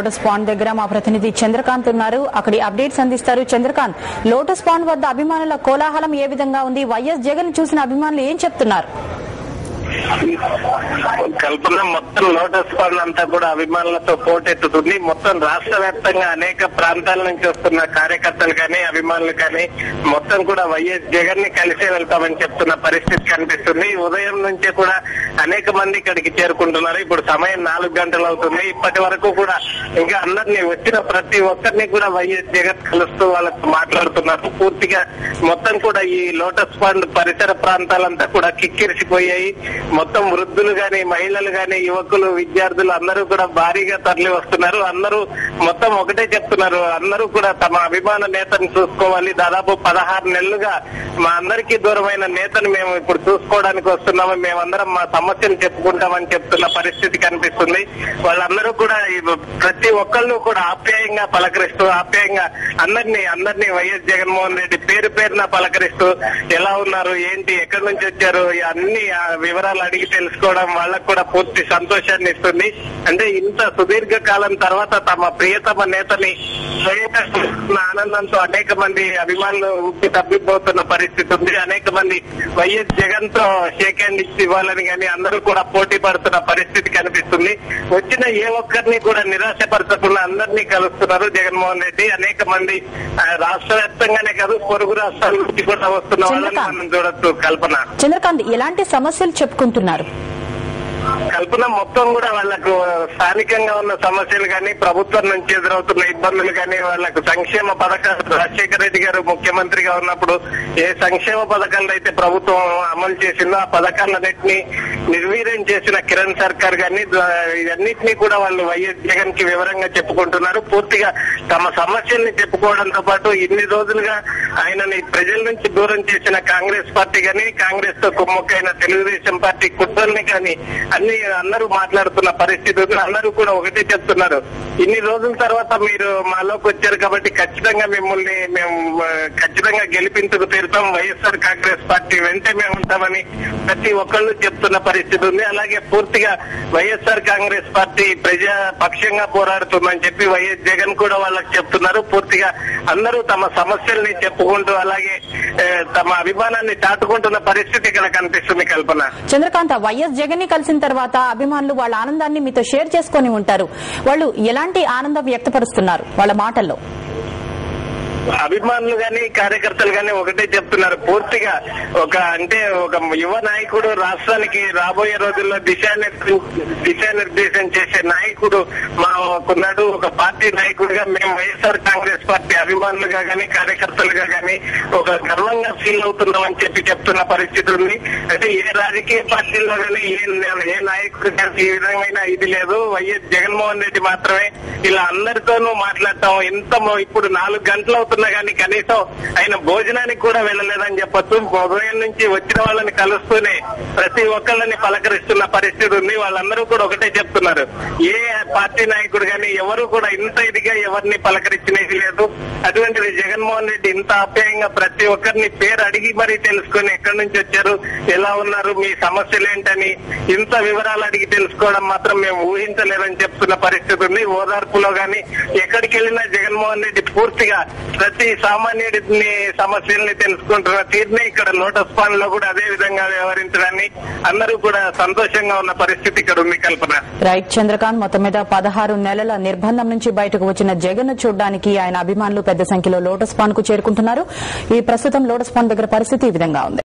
Lotus pond దగ్గర మా ప్రతినిధి చంద్రకాంత్ ఉన్నారు అక్కడి అప్డేట్స్ అందిస్తారు చంద్రకాంత్ లోటస్ పాండ్ వద్ద అభిమానుల కోలాహలం ఏ విధంగా ఉంది వైఎస్ జగన్ చూసిన అభిమానులు ఏం చెప్తున్నారు కల్పన మొత్తం లోటస్ పాండ్ అంతా కూడా అభిమానులతో పోటెత్తుతుంది మొత్తం రాష్ట్ర వ్యాప్తంగా అనేక ప్రాంతాల నుంచి వస్తున్న కార్యకర్తలు కానీ అభిమానులు కానీ మొత్తం కూడా వైఎస్ జగన్ ని కలిసే వెళ్తామని చెప్తున్న పరిస్థితి కనిపిస్తుంది ఉదయం నుంచే కూడా అనేక మంది ఇక్కడికి చేరుకుంటున్నారు ఇప్పుడు సమయం నాలుగు గంటలు అవుతుంది ఇప్పటి వరకు కూడా ఇంకా అందరినీ వచ్చిన ప్రతి ఒక్కరిని కూడా వైఎస్ జగన్ కలుస్తూ వాళ్ళతో మాట్లాడుతున్నారు పూర్తిగా మొత్తం కూడా ఈ లోటస్ పాండ్ పరిసర ప్రాంతాలంతా కూడా కిక్కిరిసిపోయాయి మొత్తం వృద్ధులు గాని మహిళలు గాని యువకులు విద్యార్థులు అందరూ కూడా భారీగా తరలి వస్తున్నారు అందరూ మొత్తం ఒకటే చెప్తున్నారు అందరూ కూడా తమ అభిమాన నేతను చూసుకోవాలి దాదాపు పదహారు నెలలుగా మా అందరికీ దూరమైన నేతను మేము ఇప్పుడు చూసుకోవడానికి వస్తున్నాము మేమందరం మా సమస్యలు చెప్పుకుంటామని చెప్తున్న పరిస్థితి కనిపిస్తుంది వాళ్ళందరూ కూడా ఈ ప్రతి ఒక్కళ్ళు కూడా ఆప్యాయంగా పలకరిస్తూ ఆప్యాయంగా అందరినీ అందరినీ వైఎస్ జగన్మోహన్ రెడ్డి పేరు పేరున పలకరిస్తూ ఎలా ఉన్నారు ఏంటి ఎక్కడి నుంచి వచ్చారు ఈ అన్ని ఆ వివరాలు అడిగి తెలుసుకోవడం వాళ్ళకు కూడా పూర్తి సంతోషాన్ని ఇస్తుంది అంటే ఇంత సుదీర్ఘ కాలం తర్వాత తమ ప్రియతమ నేతని స్వయంగా చూస్తున్న ఆనందంతో అనేక మంది అభిమానులు ఉప్పి తప్పిపోతున్న పరిస్థితి ఉంది అనేక మంది వైఎస్ జగన్ తో షేక్ హ్యాండ్ ఇచ్చి ఇవ్వాలని కానీ అందరూ కూడా పోటీ పడుతున్న పరిస్థితి కనిపిస్తుంది వచ్చిన ఏ ఒక్కరిని కూడా నిరాశపరచకుండా అందరినీ కలుస్తున్నారు జగన్మోహన్ రెడ్డి అనేక మంది ఆ, రాష్ట్ర వ్యాప్తంగానే కాదు పొరుగు రాష్ట్రాల నుంచి కూడా వస్తున్న వాళ్ళని చంద్రకాంత్. మనం చూడొచ్చు కల్పన చంద్రకాంత్ ఎలాంటి సమస్యలు చెప్పుకుంటున్నారు కల్పన మొత్తం కూడా వాళ్ళకు స్థానికంగా ఉన్న సమస్యలు కానీ ప్రభుత్వం నుంచి ఎదురవుతున్న ఇబ్బందులు కానీ వాళ్ళకు సంక్షేమ పథకాలు రాజశేఖర రెడ్డి గారు ముఖ్యమంత్రిగా ఉన్నప్పుడు ఏ సంక్షేమ పథకాలు అయితే ప్రభుత్వం అమలు చేసిందో ఆ పథకాలన్నింటినీ నిర్వీర్యం చేసిన కిరణ్ సర్కార్ కానీ ఇవన్నిటినీ కూడా వాళ్ళు వైఎస్ జగన్ కి వివరంగా చెప్పుకుంటున్నారు పూర్తిగా తమ సమస్యల్ని చెప్పుకోవడంతో పాటు ఇన్ని రోజులుగా ఆయనని ప్రజల నుంచి దూరం చేసిన కాంగ్రెస్ పార్టీ కానీ కాంగ్రెస్ తో కుమ్మక్కైన తెలుగుదేశం పార్టీ కుట్రల్ని కానీ అన్ని అందరూ మాట్లాడుతున్న పరిస్థితి ఉంది అందరూ కూడా ఒకటే చెప్తున్నారు ఇన్ని రోజుల తర్వాత మీరు మాలోకి వచ్చారు కాబట్టి ఖచ్చితంగా మిమ్మల్ని మేము ఆ, ఖచ్చితంగా గెలిపించుకు తీరుతాం వైఎస్ఆర్ కాంగ్రెస్ పార్టీ వెంటే మేము ఉంటామని ప్రతి ఒక్కళ్ళు చెప్తున్న పరిస్థితి ఉంది అలాగే పూర్తిగా వైఎస్ఆర్ కాంగ్రెస్ పార్టీ ప్రజా పక్షంగా పోరాడుతుందని చెప్పి వైఎస్ జగన్ కూడా వాళ్ళకి చెప్తున్నారు పూర్తిగా అందరూ తమ సమస్యల్ని చెప్పుకుంటూ అలాగే ఆ, తమ అభిమానాన్ని చాటుకుంటున్న పరిస్థితి ఇక్కడ కనిపిస్తుంది కల్పన చంద్రకాంత్ వైఎస్ జగన్ ని కలిసిన తర్వాత అభిమానులు వాళ్ళ ఆనందాన్ని మీతో షేర్ చేసుకొని ఉంటారు వాళ్ళు ఎలాంటి ఆనందం వ్యక్తపరుస్తున్నారు వాళ్ళ మాటల్లో అభిమానులు గాని కార్యకర్తలు గాని ఒకటే చెప్తున్నారు పూర్తిగా ఒక అంటే ఒక యువ నాయకుడు రాష్ట్రానికి రాబోయే రోజుల్లో దిశానిర్దేశం దిశానిర్దేశం చేసే నాయకుడు మాకున్నాడు ఒక పార్టీ నాయకుడిగా మేము వైఎస్ఆర్ కాంగ్రెస్ పార్టీ అభిమానులుగా గాని కార్యకర్తలుగా గాని ఒక గర్వంగా ఫీల్ అవుతున్నామని చెప్పి చెప్తున్న పరిస్థితి ఉంది అంటే ఏ రాజకీయ పార్టీలో గాని ఏ ఏ నాయకుడు కానీ ఈ విధమైన ఇది లేదు వైఎస్ జగన్మోహన్ రెడ్డి మాత్రమే ఇలా అందరితోనూ మాట్లాడటం ఎంత మొ- ఇప్పుడు నాలుగు గంటలు అవుతున్నా కానీ కనీసం ఆయన భోజనానికి కూడా వెళ్ళలేదని చెప్పొచ్చు ఉదయం నుంచి వచ్చిన వాళ్ళని కలుస్తూనే ప్రతి ఒక్కళ్ళని పలకరిస్తున్న పరిస్థితి ఉంది వాళ్ళందరూ కూడా ఒకటే చెప్తున్నారు ఏ పార్టీ నాయకుడు కానీ ఎవరు కూడా ఇంత ఇదిగా ఎవరిని పలకరించినది లేదు అటువంటిది జగన్మోహన్ రెడ్డి ఇంత ఆప్యాయంగా ప్రతి ఒక్కరిని పేరు అడిగి మరీ తెలుసుకొని ఎక్కడి నుంచి వచ్చారు ఎలా ఉన్నారు మీ సమస్యలు ఏంటని ఇంత వివరాలు అడిగి తెలుసుకోవడం మాత్రం మేము ఊహించలేదని చెప్తున్న పరిస్థితి ఉంది ఓదార్పులో గాని ఎక్కడికి వెళ్ళినా జగన్మోహన్ రెడ్డి పూర్తిగా ప్రతి సామాన్యుడిని సమస్యల్ని తెలుసుకుంటున్న తీరునే ఇక్కడ లోటస్ పాండ్ లో కూడా అదే విధంగా వ్యవహరించడాన్ని అందరూ కూడా సంతోషంగా ఉన్న పరిస్థితి ఇక్కడ ఉంది కల్పన రైట్ చంద్రకాంత్ మొత్తం మీద పదహారు నెలల నిర్బంధం నుంచి బయటకు వచ్చిన జగన్ చూడడానికి ఆయన అభిమానులు పెద్ద సంఖ్యలో లోటస్ పాన్ కు చేరుకుంటున్నారు ఈ ప్రస్తుతం లోటస్ పాన్ దగ్గర పరిస్థితి ఈ విధంగా ఉంది